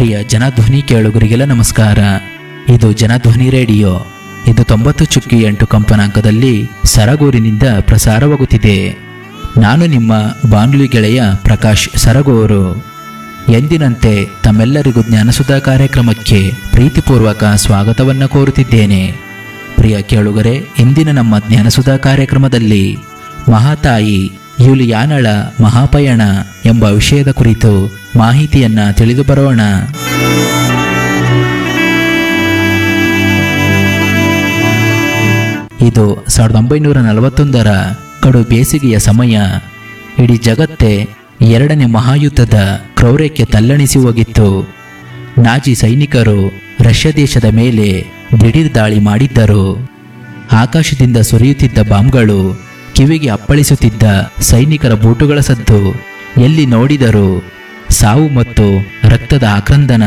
ಪ್ರಿಯ ಜನಧ್ವನಿ ಕೇಳುಗರಿಗೆಲ್ಲ ನಮಸ್ಕಾರ ಇದು ಜನಧ್ವನಿ ರೇಡಿಯೋ ಇದು ತೊಂಬತ್ತು ಚುಕ್ಕಿ ಎಂಟು ಕಂಪನಾಂಕದಲ್ಲಿ ಸರಗೂರಿನಿಂದ ಪ್ರಸಾರವಾಗುತ್ತಿದೆ ನಾನು ನಿಮ್ಮ ಬಾನುಲಿ ಗೆಳೆಯ ಪ್ರಕಾಶ್ ಸರಗೂರು ಎಂದಿನಂತೆ ತಮ್ಮೆಲ್ಲರಿಗೂ ಜ್ಞಾನಸುಧಾ ಕಾರ್ಯಕ್ರಮಕ್ಕೆ ಪ್ರೀತಿಪೂರ್ವಕ ಸ್ವಾಗತವನ್ನು ಕೋರುತ್ತಿದ್ದೇನೆ ಪ್ರಿಯ ಕೇಳುಗರೆ ಇಂದಿನ ನಮ್ಮ ಜ್ಞಾನಸುಧಾ ಕಾರ್ಯಕ್ರಮದಲ್ಲಿ ಮಹಾತಾಯಿ ಯುಲಿಯಾನಳ ಮಹಾಪಯಣ ಎಂಬ ವಿಷಯದ ಕುರಿತು ಮಾಹಿತಿಯನ್ನ ತಿಳಿದು ಬರೋಣ ಇದು ಸಾವಿರದ ಒಂಬೈನೂರ ನಲವತ್ತೊಂದರ ಕಡು ಬೇಸಿಗೆಯ ಸಮಯ ಇಡೀ ಜಗತ್ತೇ ಎರಡನೇ ಮಹಾಯುದ್ಧದ ಕ್ರೌರ್ಯಕ್ಕೆ ತಲ್ಲಣಿಸಿ ಹೋಗಿತ್ತು ನಾಜಿ ಸೈನಿಕರು ರಷ್ಯಾ ದೇಶದ ಮೇಲೆ ದಿಢೀರ್ ದಾಳಿ ಮಾಡಿದ್ದರು ಆಕಾಶದಿಂದ ಸುರಿಯುತ್ತಿದ್ದ ಬಾಂಬ್ಗಳು ಕಿವಿಗೆ ಅಪ್ಪಳಿಸುತ್ತಿದ್ದ ಸೈನಿಕರ ಬೂಟುಗಳ ಸದ್ದು ಎಲ್ಲಿ ನೋಡಿದರೂ ಸಾವು ಮತ್ತು ರಕ್ತದ ಆಕ್ರಂದನ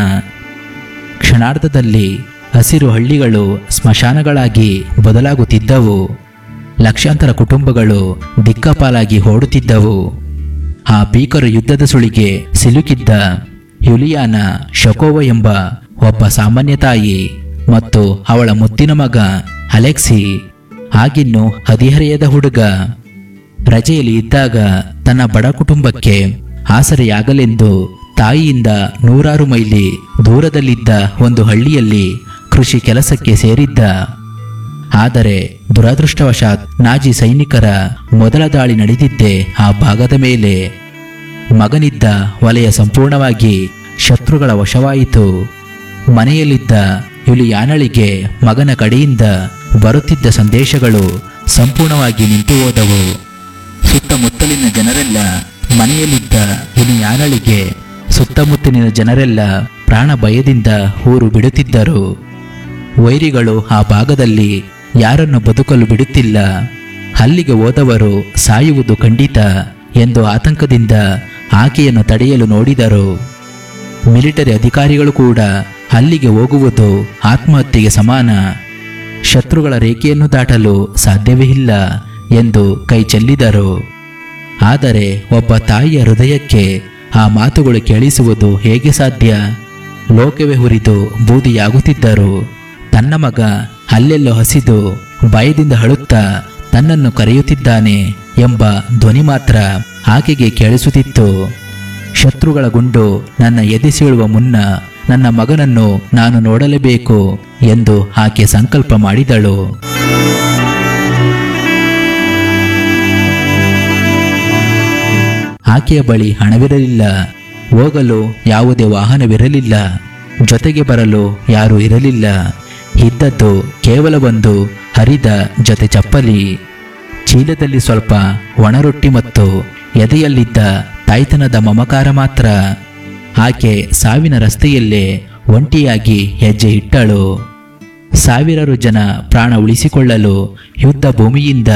ಕ್ಷಣಾರ್ಧದಲ್ಲಿ ಹಸಿರು ಹಳ್ಳಿಗಳು ಸ್ಮಶಾನಗಳಾಗಿ ಬದಲಾಗುತ್ತಿದ್ದವು ಲಕ್ಷಾಂತರ ಕುಟುಂಬಗಳು ದಿಕ್ಕಪಾಲಾಗಿ ಓಡುತ್ತಿದ್ದವು ಆ ಭೀಕರ ಯುದ್ಧದ ಸುಳಿಗೆ ಸಿಲುಕಿದ್ದ ಯುಲಿಯಾನ ಶಕೋವ ಎಂಬ ಒಬ್ಬ ಸಾಮಾನ್ಯ ತಾಯಿ ಮತ್ತು ಅವಳ ಮುತ್ತಿನ ಮಗ ಅಲೆಕ್ಸಿ ಆಗಿನ್ನು ಹದಿಹರೆಯದ ಹುಡುಗ ರಜೆಯಲ್ಲಿ ಇದ್ದಾಗ ತನ್ನ ಬಡ ಕುಟುಂಬಕ್ಕೆ ಆಸರೆಯಾಗಲೆಂದು ತಾಯಿಯಿಂದ ನೂರಾರು ಮೈಲಿ ದೂರದಲ್ಲಿದ್ದ ಒಂದು ಹಳ್ಳಿಯಲ್ಲಿ ಕೃಷಿ ಕೆಲಸಕ್ಕೆ ಸೇರಿದ್ದ ಆದರೆ ದುರದೃಷ್ಟವಶಾತ್ ನಾಜಿ ಸೈನಿಕರ ಮೊದಲ ದಾಳಿ ನಡೆದಿದ್ದೇ ಆ ಭಾಗದ ಮೇಲೆ ಮಗನಿದ್ದ ವಲಯ ಸಂಪೂರ್ಣವಾಗಿ ಶತ್ರುಗಳ ವಶವಾಯಿತು ಮನೆಯಲ್ಲಿದ್ದ ಯುಲಿಯಾನಳಿಗೆ ಮಗನ ಕಡೆಯಿಂದ ಬರುತ್ತಿದ್ದ ಸಂದೇಶಗಳು ಸಂಪೂರ್ಣವಾಗಿ ನಿಂತು ಹೋದವು ಸುತ್ತಮುತ್ತಲಿನ ಜನರೆಲ್ಲ ಮನೆಯಲ್ಲಿದ್ದ ಯುಲಿಯಾನಳಿಗೆ ಸುತ್ತಮುತ್ತಲಿನ ಜನರೆಲ್ಲ ಪ್ರಾಣ ಭಯದಿಂದ ಊರು ಬಿಡುತ್ತಿದ್ದರು ವೈರಿಗಳು ಆ ಭಾಗದಲ್ಲಿ ಯಾರನ್ನು ಬದುಕಲು ಬಿಡುತ್ತಿಲ್ಲ ಅಲ್ಲಿಗೆ ಹೋದವರು ಸಾಯುವುದು ಖಂಡಿತ ಎಂದು ಆತಂಕದಿಂದ ಆಕೆಯನ್ನು ತಡೆಯಲು ನೋಡಿದರು ಮಿಲಿಟರಿ ಅಧಿಕಾರಿಗಳು ಕೂಡ ಅಲ್ಲಿಗೆ ಹೋಗುವುದು ಆತ್ಮಹತ್ಯೆಗೆ ಸಮಾನ ಶತ್ರುಗಳ ರೇಖೆಯನ್ನು ದಾಟಲು ಸಾಧ್ಯವೇ ಇಲ್ಲ ಎಂದು ಕೈ ಚೆಲ್ಲಿದರು ಆದರೆ ಒಬ್ಬ ತಾಯಿಯ ಹೃದಯಕ್ಕೆ ಆ ಮಾತುಗಳು ಕೇಳಿಸುವುದು ಹೇಗೆ ಸಾಧ್ಯ ಲೋಕವೇ ಹುರಿದು ಬೂದಿಯಾಗುತ್ತಿದ್ದರು ತನ್ನ ಮಗ ಅಲ್ಲೆಲ್ಲೋ ಹಸಿದು ಭಯದಿಂದ ಅಳುತ್ತಾ ತನ್ನನ್ನು ಕರೆಯುತ್ತಿದ್ದಾನೆ ಎಂಬ ಧ್ವನಿ ಮಾತ್ರ ಆಕೆಗೆ ಕೇಳಿಸುತ್ತಿತ್ತು ಶತ್ರುಗಳ ಗುಂಡು ನನ್ನ ಎದೆ ಸೀಳುವ ಮುನ್ನ ನನ್ನ ಮಗನನ್ನು ನಾನು ನೋಡಲೇಬೇಕು ಎಂದು ಆಕೆ ಸಂಕಲ್ಪ ಮಾಡಿದಳು ಆಕೆಯ ಬಳಿ ಹಣವಿರಲಿಲ್ಲ ಹೋಗಲು ಯಾವುದೇ ವಾಹನವಿರಲಿಲ್ಲ ಜೊತೆಗೆ ಬರಲು ಯಾರೂ ಇರಲಿಲ್ಲ ಇದ್ದದ್ದು ಕೇವಲ ಒಂದು ಹರಿದ ಜೊತೆ ಚಪ್ಪಲಿ ಚೀಲದಲ್ಲಿ ಸ್ವಲ್ಪ ಒಣರೊಟ್ಟಿ ಮತ್ತು ಎದೆಯಲ್ಲಿದ್ದ ತಾಯ್ತನದ ಮಮಕಾರ ಮಾತ್ರ ಆಕೆ ಸಾವಿನ ರಸ್ತೆಯಲ್ಲೇ ಒಂಟಿಯಾಗಿ ಹೆಜ್ಜೆ ಇಟ್ಟಳು ಸಾವಿರಾರು ಜನ ಪ್ರಾಣ ಉಳಿಸಿಕೊಳ್ಳಲು ಯುದ್ಧ ಭೂಮಿಯಿಂದ